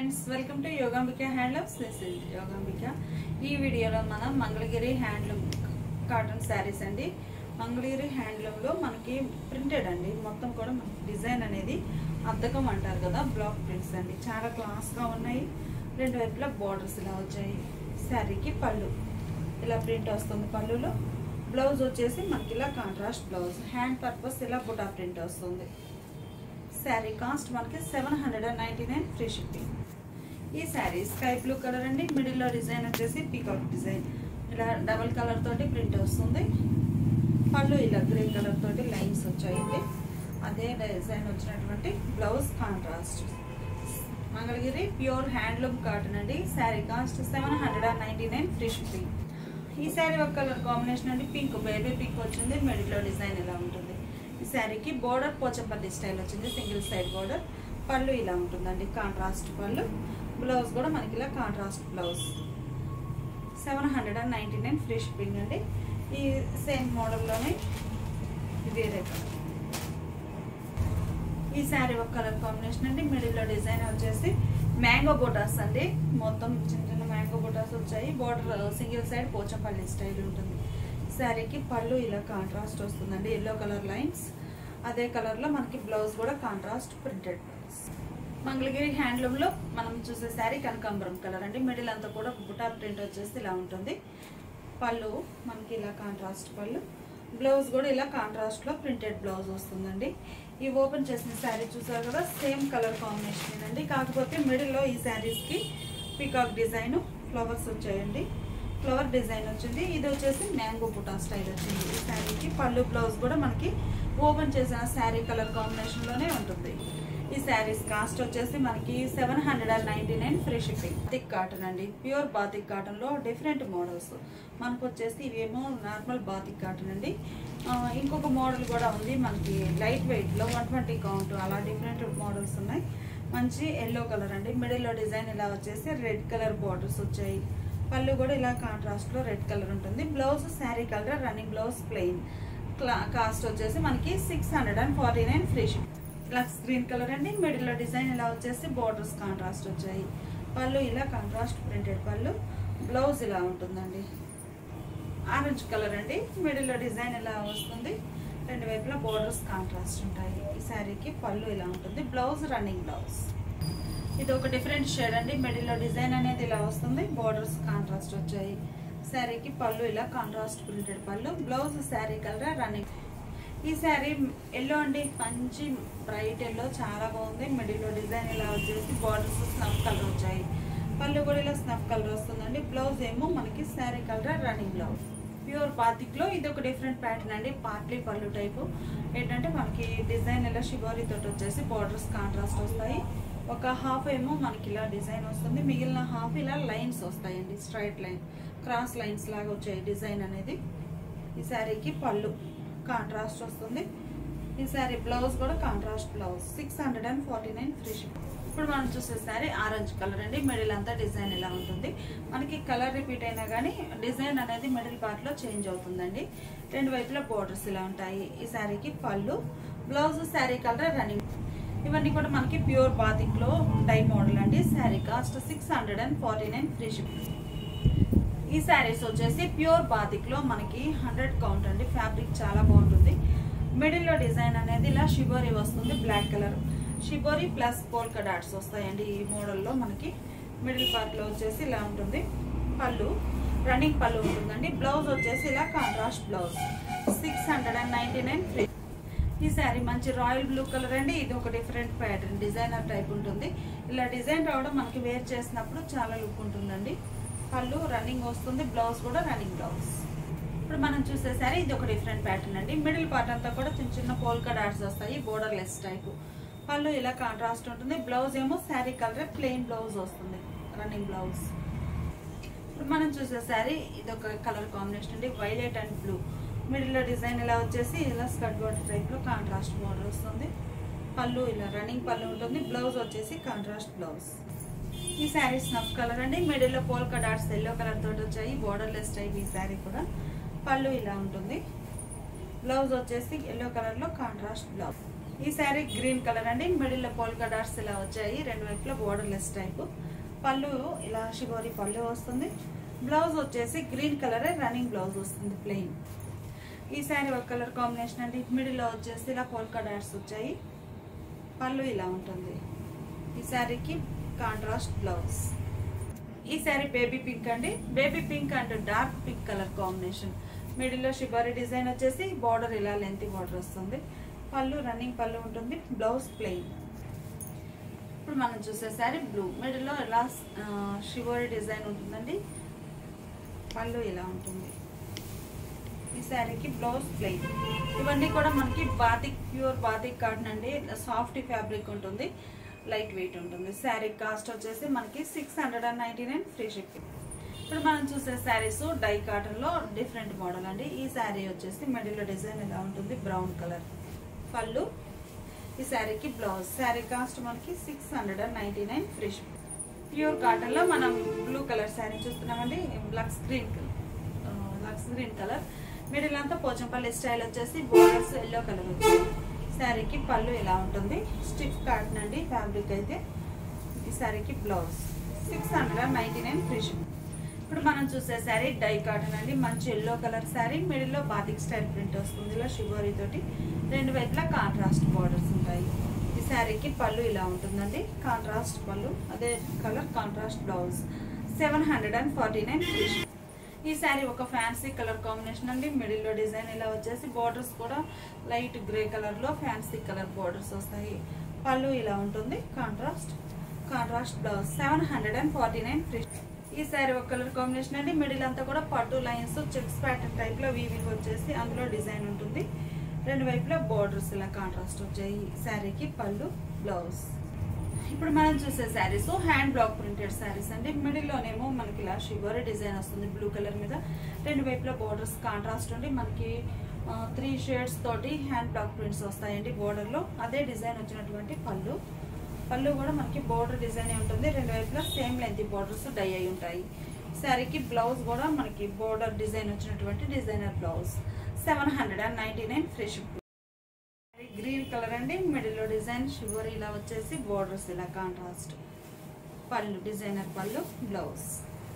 friends welcome to Yogambika handlooms this is Yogambika ఈ వీడియోలో మనం మంగళగిరి హ్యాండ్లూమ్ కాటన్ శారీస్ అండి మంగళగిరి హ్యాండ్లూమ్లో మనకి ప్రింటెడ్ అండి మొత్తం కూడా మనకి డిజైన్ అనేది అద్దకం అంటారు కదా బ్లాక్ ప్రింట్స్ అండి చాలా క్లాస్గా ఉన్నాయి రెండు వైపులా బార్డర్స్ ఇలా వచ్చాయి శారీకి పళ్ళు ఇలా ప్రింట్ వస్తుంది పళ్ళులో బ్లౌజ్ వచ్చేసి మనకి ఇలా కాంట్రాస్ట్ బ్లౌజ్ హ్యాండ్ పర్పస్ ఇలా బుటా ప్రింట్ వస్తుంది శారీ కాస్ట్ మనకి seven hundred and ninety nine free shipping ఈ శారీ స్కై బ్లూ కలర్ అండి మిడిల్లో డిజైన్ వచ్చేసి పీకాక్ డిజైన్ ఇలా డబల్ కలర్ తోటి ప్రింట్ వస్తుంది పళ్ళు ఇలా గ్రే కలర్ తోటి లైన్స్ వచ్చాయండి అదే డిజైన్ వచ్చినటువంటి blouse contrast Mangalagiri pure handloom cotton అండి sari cost seven hundred and ninety nine free shipping ఈ శారీ ఒక కలర్ కాంబినేషన్ అండి పింక్ బేబీ పింక్ వచ్చింది మిడిల్లో డిజైన్ ఇలా ఉంటుంది ఈ శారీకి బోర్డర్ పోచంపల్లి స్టైల్ వచ్చింది సింగిల్ సైడ్ బోర్డర్ పళ్ళు ఇలా ఉంటుందండి కాంట్రాస్ట్ పళ్ళు బ్లౌజ్ కూడా మనకి ఇలా contrast blouse seven hundred and ninety nine free shipping అండి ఈ సేమ్ మోడల్లోనే వేరే కలర్ ఈ శారీ ఒక కలర్ కాంబినేషన్ అండి మిడిల్లో డిజైన్ వచ్చేసి మ్యాంగో బొటాస్ అండి మొత్తం చిన్న చిన్న మ్యాంగో బొటాస్ వచ్చాయి border single side Pochampally style ఉంటుంది శారీకి పళ్ళు ఇలా కాంట్రాస్ట్ వస్తుందండి ఎల్లో కలర్ లైన్స్ అదే కలర్లో మనకి బ్లౌజ్ కూడా కాంట్రాస్ట్ ప్రింటెడ్ బ్లౌజ్ మంగళగిరి హ్యాండ్లూమ్లో మనం చూసే శారీ కనకాంబరం కలర్ అండి మిడిల్ అంతా కూడా బుటా ప్రింట్ వచ్చేసి ఇలా ఉంటుంది పళ్ళు మనకి ఇలా కాంట్రాస్ట్ పళ్ళు బ్లౌజ్ కూడా ఇలా కాంట్రాస్ట్లో ప్రింటెడ్ బ్లౌజ్ వస్తుందండి ఈ ఓపెన్ చేసిన శారీ చూసారు కదా సేమ్ కలర్ కాంబినేషన్ అండి కాకపోతే మిడిల్లో ఈ శారీస్కి పికాక్ డిజైన్ ఫ్లవర్స్ వచ్చాయండి ఫ్లవర్ డిజైన్ వచ్చింది ఇది వచ్చేసి మ్యాంగో బుటా స్టైల్ వచ్చింది ఈ శారీకి పళ్ళు బ్లౌజ్ కూడా మనకి ఓపెన్ చేసిన శారీ కలర్ కాంబినేషన్లోనే ఉంటుంది ఈ శారీస్ కాస్ట్ వచ్చేసి మనకి seven hundred and ninety nine free shipping batik cotton అండి ప్యూర్ బాతిక్ కాటన్లో డిఫరెంట్ మోడల్స్ మనకు వచ్చేసి ఇవేమో నార్మల్ బాతిక్ కాటన్ అండి ఆ, ఇంకొక మోడల్ కూడా ఉంది మనకి లైట్ వెయిట్లో వన్ ట్వంటీ కౌంట్ అలా డిఫరెంట్ మోడల్స్ ఉన్నాయి మంచి ఎల్లో కలర్ అండి మిడిల్లో డిజైన్ ఇలా వచ్చేసి రెడ్ కలర్ బార్డర్స్ వచ్చాయి పళ్ళు కూడా ఇలా కాంట్రాస్ట్లో రెడ్ కలర్ ఉంటుంది blouse sari colour running blouse plain cost వచ్చేసి మనకి six hundred and forty nine free ship లక్స్ గ్రీన్ కలర్ అండి మిడిల్లో డిజైన్ ఇలా వచ్చేసి బార్డర్స్ కాంట్రాస్ట్ వచ్చాయి పళ్ళు ఇలా కాంట్రాస్ట్ ప్రింటెడ్ పళ్ళు బ్లౌజ్ ఇలా ఉంటుందండి ఆరెంజ్ కలర్ అండి మిడిల్లో డిజైన్ ఇలా వస్తుంది రెండు వైపులా బోర్డర్స్ కాంట్రాస్ట్ ఉంటాయి ఈ శారీకి పళ్ళు ఇలా ఉంటుంది బ్లౌజ్ రన్నింగ్ బ్లౌజ్ ఇది ఒక డిఫరెంట్ షేడ్ అండి మిడిల్లో డిజైన్ అనేది ఇలా వస్తుంది బోర్డర్స్ కాంట్రాస్ట్ వచ్చాయి శారీకి పళ్ళు ఇలా కాంట్రాస్ట్ ప్రింటెడ్ పళ్ళు బ్లౌజ్ శారీ కలర్ రన్నింగ్ ఈ శారీ ఎల్లో అండి మంచి బ్రైట్ ఎల్లో చాలా బాగుంది మిడిల్లో డిజైన్ ఇలా వచ్చేసి బార్డర్స్ స్నఫ్ కలర్ వచ్చాయి పళ్ళు కూడా ఇలా స్నఫ్ కలర్ వస్తుందండి బ్లౌజ్ ఏమో మనకి sari colour running blouse pure బాతిక్లో ఇది ఒక డిఫరెంట్ ప్యాటర్న్ అండి పార్ట్లీ పళ్ళు టైపు ఏంటంటే మనకి డిజైన్ ఇలా షిబోరీ తోటి వచ్చేసి బార్డర్స్ కాంట్రాస్ట్ వస్తాయి ఒక హాఫ్ ఏమో మనకి ఇలా డిజైన్ వస్తుంది మిగిలిన హాఫ్ ఇలా లైన్స్ వస్తాయండి స్ట్రైట్ లైన్ క్రాస్ లైన్స్ లాగా వచ్చాయి డిజైన్ అనేది ఈ శారీకి పళ్ళు కాంట్రాస్ట్ వస్తుంది ఈ శారీ బ్లౌజ్ కూడా contrast blouse six hundred and forty nine free ship ఇప్పుడు మనం చూసే శారీ ఆరెంజ్ కలర్ అండి మిడిల్ అంతా డిజైన్ ఇలా ఉంటుంది మనకి కలర్ రిపీట్ అయినా కానీ డిజైన్ అనేది మిడిల్ పార్ట్లో చేంజ్ అవుతుందండి రెండు వైపులా బోర్డర్స్ ఇలా ఉంటాయి ఈ శారీకి పళ్ళు బ్లౌజ్ శారీ కలర్ రన్నింగ్ ఇవన్నీ కూడా మనకి ప్యూర్ బాతిక్లో డై మోడల్ అండి sari cost six hundred and forty nine free ship ఈ శారీస్ వచ్చేసి ప్యూర్ బాతిక్ లో మనకి హండ్రెడ్ కౌంట్ అండి ఫ్యాబ్రిక్ చాలా బాగుంటుంది మిడిల్ లో డిజైన్ అనేది ఇలా షిబోరీ వస్తుంది black colour shibori plus polka dots వస్తాయండి ఈ మోడల్లో మనకి మిడిల్ పార్ట్ లో వచ్చేసి ఇలా ఉంటుంది పళ్ళు రన్నింగ్ పళ్ళు ఉంటుందండి బ్లౌజ్ వచ్చేసి ఇలా contrast blouse six hundred and ninety nine free ఈ శారీ మంచి రాయల్ బ్లూ కలర్ అండి ఇది ఒక డిఫరెంట్ ప్యాటర్న్ డిజైనర్ టైప్ ఉంటుంది ఇలా డిజైన్ రావడం మనకి వేర్ చేసినప్పుడు చాలా లుక్ ఉంటుందండి పళ్ళు రన్నింగ్ వస్తుంది బ్లౌజ్ కూడా రన్నింగ్ బ్లౌజ్ ఇప్పుడు మనం చూసే శారీ ఇది ఒక డిఫరెంట్ ప్యాటర్న్ అండి మిడిల్ పార్ట్ అంతా కూడా చిన్న చిన్న పోల్కా డాట్స్ వస్తాయి బోర్డర్ లెస్ టైప్ పళ్ళు ఇలా కాంట్రాస్ట్ ఉంటుంది బ్లౌజ్ ఏమో శారీ కలర్ ప్లెయిన్ బ్లౌజ్ వస్తుంది రన్నింగ్ బ్లౌజ్ ఇప్పుడు మనం చూసే శారీ ఇది ఒక కలర్ కాంబినేషన్ అండి వైలెట్ అండ్ బ్లూ మిడిల్లో డిజైన్ ఇలా వచ్చేసి ఇలా స్కర్ట్ బోర్డర్ టైప్లో కాంట్రాస్ట్ బోర్డర్ వస్తుంది పళ్ళు ఇలా రన్నింగ్ పళ్ళు ఉంటుంది బ్లౌజ్ వచ్చేసి కాంట్రాస్ట్ బ్లౌజ్ ఈ శారీ స్నఫ్ కలర్ అండి మిడిల్లో పోల్కా డాట్స్ ఎల్లో కలర్ తోటి వచ్చాయి బోర్డర్ లెస్ టైప్ ఈ శారీ కూడా పళ్ళు ఇలా ఉంటుంది బ్లౌజ్ వచ్చేసి ఎల్లో కలర్లో కాంట్రాస్ట్ బ్లౌజ్ ఈ శారీ గ్రీన్ కలర్ అండి మిడిల్లో పోల్కా డాట్స్ ఇలా వచ్చాయి రెండు వైపులా బోర్డర్లెస్ టైప్ పళ్ళు ఇలా షిగోరి పళ్ళు వస్తుంది బ్లౌజ్ వచ్చేసి గ్రీన్ కలర్ రన్నింగ్ బ్లౌజ్ వస్తుంది ప్లెయిన్ ఈ శారీ ఒక కలర్ కాంబినేషన్ అండి మిడిల్లో వచ్చేసి ఇలా పోల్కా డాట్స్ వచ్చాయి పళ్ళు ఇలా ఉంటుంది ఈ శారీకి కాంట్రాస్ట్ బ్లౌజ్ ఈ శారీ బేబీ పింక్ అండి baby pink and dark pink colour combination మిడిల్లో షిబారి డిజైన్ వచ్చేసి బార్డర్ ఇలా లెంత్ బార్డర్ వస్తుంది పళ్ళు రన్నింగ్ పళ్ళు ఉంటుంది బ్లౌజ్ ప్లెయిన్ ఇప్పుడు మనం చూసే శారీ బ్లూ మిడిల్లో ఇలా షివోరి డిజైన్ ఉంటుందండి పళ్ళు ఇలా ఉంటుంది ఈ శారీకి బ్లౌజ్ ప్లెయిన్ ఇవన్నీ కూడా మనకి బాతిక్ ప్యూర్ బాతిక్ కాటన్ అండి సాఫ్ట్ ఫ్యాబ్రిక్ ఉంటుంది లైట్ వెయిట్ ఉంటుంది శారీ కాస్ట్ వచ్చేసి మనకి six hundred and ninety nine free shipping ఇప్పుడు మనం చూసే శారీస్ డై కాటన్లో డిఫరెంట్ మోడల్ అండి ఈ శారీ వచ్చేసి మిడిల్లో డిజైన్ ఇలా ఉంటుంది బ్రౌన్ కలర్ పళ్ళు ఈ శారీకి బ్లౌజ్ శారీ కాస్ట్ మనకి six hundred and ninety nine free shipping pure కాటన్లో మనం బ్లూ కలర్ శారీ చూస్తున్నామండి లక్స్ గ్రీన్ లక్స్ గ్రీన్ కలర్ మిడిల్ అంతా పోచంపల్లి స్టైల్ వచ్చేసి బోర్డర్స్ ఎల్లో కలర్ వచ్చాయి శారీకి పళ్ళు ఇలా ఉంటుంది స్టిఫ్ కాటన్ అండి ఫ్యాబ్రిక్ అయితే ఈ శారీకి blouse six hundred and ninety nine free shipping ఇప్పుడు మనం చూసే శారీ డై కాటన్ అండి మంచి ఎల్లో కలర్ శారీ మిడిల్లో బాతిక్ స్టైల్ ప్రింట్ వస్తుంది ఇలా షిబోరీ తోటి రెండు వైపులా కాంట్రాస్ట్ బార్డర్స్ ఉంటాయి ఈ శారీకి పళ్ళు ఇలా ఉంటుందండి కాంట్రాస్ట్ పళ్ళు అదే colour contrast blouse seven hundred and forty nine ఈ శారీ ఒక ఫ్యాన్సీ కలర్ కాంబినేషన్ అండి మిడిల్లో డిజైన్ ఇలా వచ్చేసి బార్డర్స్ కూడా లైట్ గ్రే కలర్లో ఫ్యాన్సీ కలర్ బార్డర్స్ వస్తాయి పళ్ళు ఇలా ఉంటుంది contrast contrast blouse seven hundred and forty nine free ఈ శారీ ఒక కలర్ కాంబినేషన్ అండి మిడిల్ అంతా కూడా పట్టు లైన్స్ చెక్స్ ప్యాటర్న్ టైప్లో వీవింగ్ వచ్చేసి అందులో డిజైన్ ఉంటుంది రెండు వైపులా బార్డర్స్ ఇలా కాంట్రాస్ట్ వచ్చాయి శారీకి పళ్ళు బ్లౌజ్ ఇప్పుడు మనం చూసే saris hand block printed saris అండి మిడిల్లోనేమో మనకి ఇలా షివర్ డిజైన్ వస్తుంది బ్లూ కలర్ మీద రెండు వైపులా బార్డర్స్ కాంట్రాస్ట్ ఉండి మనకి త్రీ షేడ్స్ తోటి హ్యాండ్ బ్లాక్ ప్రింట్స్ వస్తాయండి బోర్డర్లో అదే డిజైన్ వచ్చినటువంటి పళ్ళు పళ్ళు కూడా మనకి బోర్డర్ డిజైన్ ఉంటుంది రెండు వైపులా సేమ్ లెంత్ బోర్డర్స్ డై అయి ఉంటాయి శారీకి బ్లౌజ్ కూడా మనకి బోర్డర్ డిజైన్ వచ్చినటువంటి designer blouse seven hundred and ninety nine free ship green colour అండి మిడిల్లో డిజైన్ షుగర్ ఇలా వచ్చేసి బోర్డర్స్ ఇలా కాంట్రాస్ట్ పళ్ళు డిజైనర్ పళ్ళు బ్లౌజ్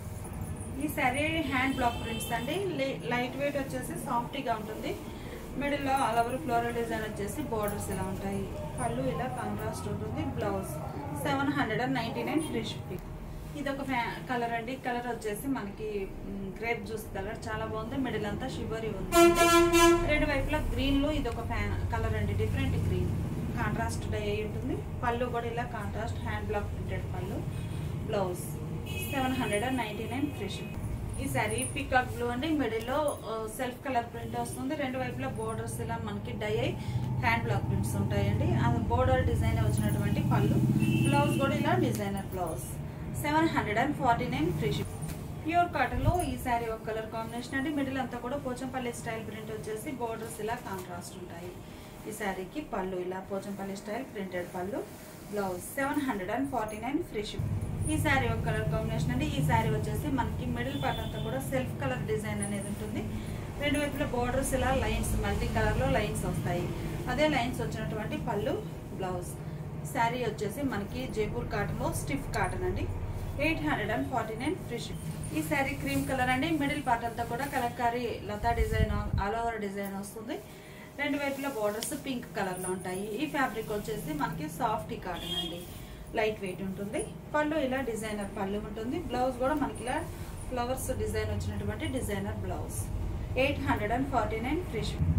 ఈ శారీ హ్యాండ్ బ్లాక్ ప్రింట్స్ అండి లైట్ వెయిట్ వచ్చేసి సాఫ్టీగా ఉంటుంది మిడిల్లో ఆల్ ఓవర్ ఫ్లోరల్ డిజైన్ వచ్చేసి బోర్డర్స్ ఇలా ఉంటాయి పళ్ళు ఇలా కాంట్రాస్ట్ ఉంటుంది blouse seven hundred and ninety nine free shipping ఇది ఒక కలర్ అండి కలర్ వచ్చేసి మనకి గ్రేప్ జ్యూస్ కలర్ చాలా బాగుంది మిడిల్ అంతా షివరీ ఉంది రెండు వైపులా గ్రీన్ లో ఇది ఒక ఫ్యాన్ కలర్ అండి డిఫరెంట్ గ్రీన్ కాంట్రాస్ట్ డై అయి ఉంటుంది పళ్ళు కూడా ఇలా కాంట్రాస్ట్ హ్యాండ్ బ్లాక్ ప్రింటెడ్ పళ్ళు blouse seven hundred and ninety nine free ship ఈ సారీ పికాక్ బ్లూ అండి మిడిల్లో సెల్ఫ్ కలర్ ప్రింట్ వస్తుంది రెండు వైపులా బోర్డర్స్ ఇలా మనకి డై అయి హ్యాండ్ బ్లాక్ ప్రింట్స్ ఉంటాయండి అది బోర్డర్ డిజైన్ వచ్చినటువంటి పళ్ళు బ్లౌజ్ కూడా ఇలా designer blouse seven hundred and forty nine free ship pure cotton లో ఈ శారీ ఒక కలర్ కాంబినేషన్ అండి మిడిల్ అంతా కూడా పోచంపల్లి స్టైల్ ప్రింట్ వచ్చేసి బోర్డర్స్ ఇలా కాంట్రాస్ట్ ఉంటాయి ఈ శారీకి పళ్ళు ఇలా పోచంపల్లి స్టైల్ ప్రింటెడ్ పళ్ళు blouse seven hundred and forty nine free ship ఈ శారీ ఒక కలర్ కాంబినేషన్ అండి ఈ శారీ వచ్చేసి మనకి మిడిల్ పార్ట్ అంతా కూడా సెల్ఫ్ కలర్ డిజైన్ అనేది ఉంటుంది రెండు వైపుల బోర్డర్స్ ఇలా లైన్స్ మల్టీ కలర్ లో లైన్స్ వస్తాయి అదే లైన్స్ వచ్చినటువంటి పళ్ళు బ్లౌజ్ శారీ వచ్చేసి మనకి జైపూర్ కాటన్ లో స్టిఫ్ కాటన్ అండి eight hundred and forty nine free ship ఈ శారీ క్రీమ్ కలర్ అండి మిడిల్ పార్ట్ అంతా కూడా కలకారీ లతా డిజైన్ ఆల్ ఓవర్ డిజైన్ వస్తుంది రెండు వైపుల బోర్డర్స్ పింక్ కలర్ లో ఉంటాయి ఈ ఫ్యాబ్రిక్ వచ్చేసి మనకి సాఫ్ట్ కాటన్ అండి లైట్ వెయిట్ ఉంటుంది పళ్ళు ఇలా డిజైనర్ పళ్ళు ఉంటుంది బ్లౌజ్ కూడా మనకి ఇలా ఫ్లవర్స్ డిజైన్ వచ్చినటువంటి designer blouse eight hundred and forty nine free ship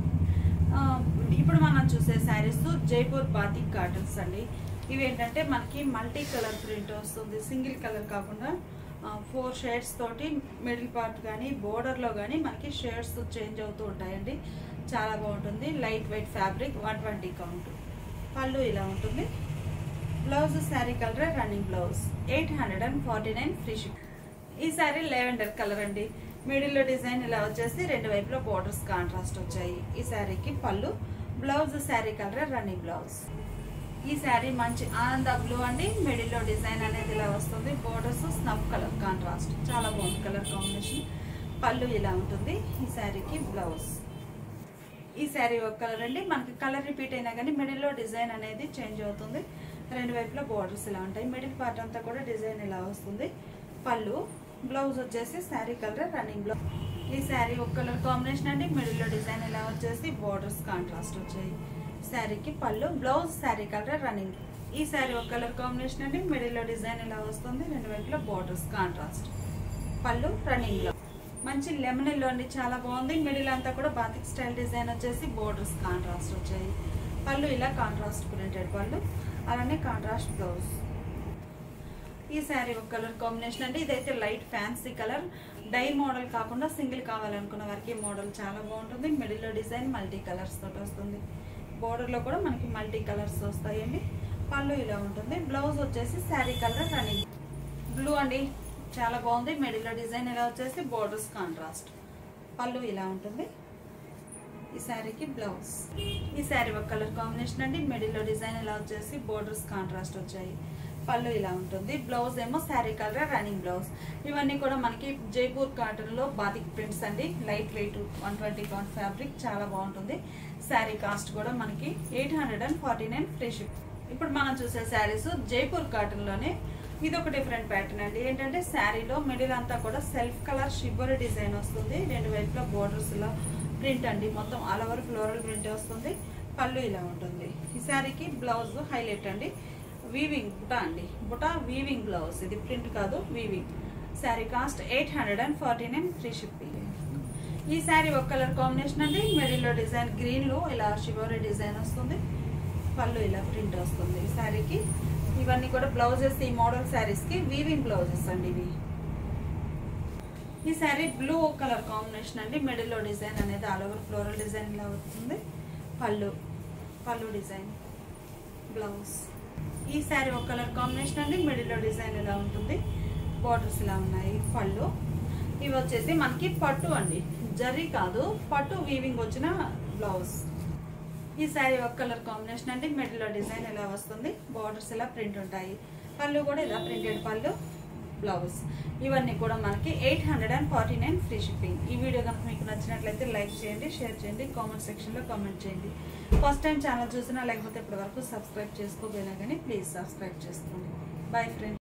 ఇప్పుడు మనం చూసే శారీస్ జైపూర్ బాతిక్ కాటన్స్ అండి ఇవి ఏంటంటే మనకి మల్టీ కలర్ ప్రింట్ వస్తుంది సింగిల్ కలర్ కాకుండా ఫోర్ షేడ్స్ తోటి మిడిల్ పార్ట్ కానీ బోర్డర్లో కానీ మనకి షేడ్స్ చేంజ్ అవుతూ ఉంటాయండి చాలా బాగుంటుంది light weight fabric one twenty count పళ్ళు ఇలా ఉంటుంది blouse sari colour running blouse eight hundred and forty nine free ship ఈ శారీ లెవెండర్ కలర్ అండి మిడిల్లో డిజైన్ ఇలా వచ్చేసి రెండు వైపులో బోర్డర్స్ కాంట్రాస్ట్ వచ్చాయి ఈ శారీకి పళ్ళు blouse sari colour running blouse ఈ శారీ మంచి ఆనంద బ్లూ అండి మిడిల్లో డిజైన్ అనేది ఇలా వస్తుంది బోర్డర్స్ స్నఫ్ కలర్ కాంట్రాస్ట్ చాలా బాగుంది కలర్ కాంబినేషన్ పళ్ళు ఇలా ఉంటుంది ఈ శారీకి బ్లౌజ్ ఈ శారీ ఒక కలర్ అండి మనకి కలర్ రిపీట్ అయినా కానీ మిడిల్లో డిజైన్ అనేది చేంజ్ అవుతుంది రెండు వైపులా బోర్డర్స్ ఇలా ఉంటాయి మిడిల్ పార్ట్ అంతా కూడా డిజైన్ ఇలా వస్తుంది పళ్ళు బ్లౌజ్ వచ్చేసి శారీ కలర్ రన్నింగ్ బ్లౌజ్ ఈ శారీ ఒక కలర్ కాంబినేషన్ అండి మిడిల్లో డిజైన్ ఇలా వచ్చేసి బోర్డర్స్ కాంట్రాస్ట్ వచ్చాయి శారీకి పళ్ళు బ్లౌజ్ శారీ కలర్ రన్నింగ్ ఈ శారీ ఒక కలర్ కాంబినేషన్ అండి మిడిల్లో డిజైన్ ఇలా వస్తుంది రెండు వైపులా బోర్డర్స్ కాంట్రాస్ట్ పళ్ళు రన్నింగ్ లో మంచి లెమన్ ఎల్లో అండి చాలా బాగుంది మిడిల్ అంతా కూడా బాతిక్ స్టైల్ డిజైన్ వచ్చేసి బోర్డర్స్ కాంట్రాస్ట్ వచ్చాయి పళ్ళు ఇలా కాంట్రాస్ట్ ప్రింటెడ్ పళ్ళు అలానే కాంట్రాస్ట్ బ్లౌజ్ ఈ శారీ ఒక కలర్ కాంబినేషన్ అండి ఇదైతే light fancy colour dye model కాకుండా సింగిల్ కావాలనుకున్న వారికి ఈ మోడల్ చాలా బాగుంటుంది మిడిల్లో డిజైన్ మల్టీ కలర్స్ తోటి వస్తుంది బోర్డర్లో కూడా మనకి మల్టీ కలర్స్ వస్తాయండి పళ్ళు ఇలా ఉంటుంది బ్లౌజ్ వచ్చేసి శారీ కలర్ రన్నింగ్ బ్లూ అండి చాలా బాగుంది మిడిల్లో డిజైన్ ఇలా వచ్చేసి బోర్డర్స్ కాంట్రాస్ట్ పళ్ళు ఇలా ఉంటుంది ఈ శారీకి బ్లౌజ్ ఈ శారీ ఒక కలర్ కాంబినేషన్ అండి మిడిల్లో డిజైన్ ఇలా వచ్చేసి బోర్డర్స్ కాంట్రాస్ట్ వచ్చాయి పళ్ళు ఇలా ఉంటుంది బ్లౌజ్ ఏమో శారీ కలర్ రన్నింగ్ బ్లౌజ్ ఇవన్నీ కూడా మనకి జైపూర్ కాటన్ లో బాతిక్ ప్రింట్స్ అండి light weight one twenty count fabric చాలా బాగుంటుంది శారీ కాస్ట్ కూడా మనకి eight hundred and forty nine free ship ఇప్పుడు మనం చూసే శారీస్ జైపూర్ కాటన్ లోనే ఇది ఒక డిఫరెంట్ ప్యాటర్న్ అండి ఏంటంటే శారీలో మిడిల్ అంతా కూడా సెల్ఫ్ కలర్ షిబ్బర్ డిజైన్ వస్తుంది రెండు వైపులా బోర్డర్స్ లో ప్రింట్ అండి మొత్తం ఆల్ ఓవర్ ఫ్లోరల్ ప్రింట్ వస్తుంది పళ్ళు ఇలా ఉంటుంది ఈ శారీకి బ్లౌజ్ హైలైట్ అండి వీవింగ్ బుటా అండి బుటా వీవింగ్ బ్లౌజ్ ఇది ప్రింట్ కాదు weaving sari cost eight hundred and forty nine free shipping ఈ శారీ ఒక కలర్ కాంబినేషన్ అండి మిడిల్లో డిజైన్ గ్రీన్ లో ఇలా షివోరీ డిజైన్ వస్తుంది పళ్ళు ఇలా ప్రింట్ వస్తుంది ఈ శారీకి ఇవన్నీ కూడా బ్లౌజెస్ ఈ మోడల్ శారీస్ కి వీవింగ్ బ్లౌజెస్ అండి ఇవి ఈ శారీ బ్లూ కలర్ కాంబినేషన్ అండి మిడిల్లో డిజైన్ అనేది ఆల్ ఓవర్ ఫ్లోరల్ డిజైన్ ఇలా వస్తుంది పళ్ళు పళ్ళు డిజైన్ బ్లౌజ్ ఈ శారీ ఒక కలర్ కాంబినేషన్ అండి మిడిల్లో డిజైన్ ఇలా ఉంటుంది బార్డర్స్ ఇలా ఉన్నాయి పళ్ళు ఇవి వచ్చేసి మనకి పట్టు అండి జరీ కాదు పట్టు వీవింగ్ వచ్చిన బ్లౌజ్ ఈ శారీ ఒక కలర్ కాంబినేషన్ అండి మిడిల్లో డిజైన్ ఇలా వస్తుంది బార్డర్స్ ఇలా ప్రింట్ ఉంటాయి పళ్ళు కూడా ఇలా ప్రింటెడ్ పళ్ళు బ్లౌజ్ ఇవన్నీ కూడా మనకి eight hundred and forty nine free shipping ఈ వీడియో కనుక మీకు నచ్చినట్లయితే లైక్ చేయండి షేర్ చేయండి కామెంట్ సెక్షన్లో కామెంట్ చేయండి ఫస్ట్ టైం ఛానల్ చూసినా లేకపోతే ఇప్పటి వరకు సబ్స్క్రైబ్ చేసుకోగలిగా కానీ ప్లీజ్ సబ్స్క్రైబ్ చేసుకోండి బాయ్ ఫ్రెండ్స్